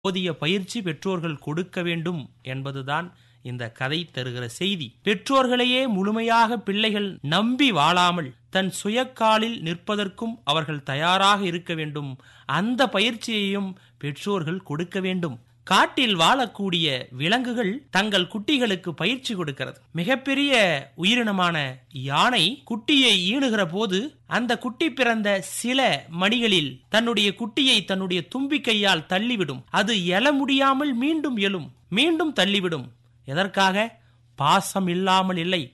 போதிய பயிற்சி பெற்றோர்கள் கொடுக்க வேண்டும் என்பதுதான் இந்த கதை தருகிற செய்தி பெற்றோர்களையே முழுமையாக பிள்ளைகள் நம்பி வாழாமல் தன் சுயக்காலில் நிற்பதற்கும் அவர்கள் தயாராக இருக்க வேண்டும் அந்த பயிற்சியையும் பெற்றோர்கள் கொடுக்க வேண்டும் காட்டில் வாழக்கூடிய விலங்குகள் தங்கள் குட்டிகளுக்கு பயிற்சி கொடுக்கிறது மிகப்பெரிய உயிரினமான யானை குட்டியை ஈணுகிற போது அந்த குட்டி பிறந்த சில மணிகளில் தன்னுடைய குட்டியை தன்னுடைய தும்பிக்கையால் தள்ளிவிடும் அது எழ முடியாமல் மீண்டும் எழும் மீண்டும் தள்ளிவிடும் எதற்காக பாசம் இல்லாமல் இல்லை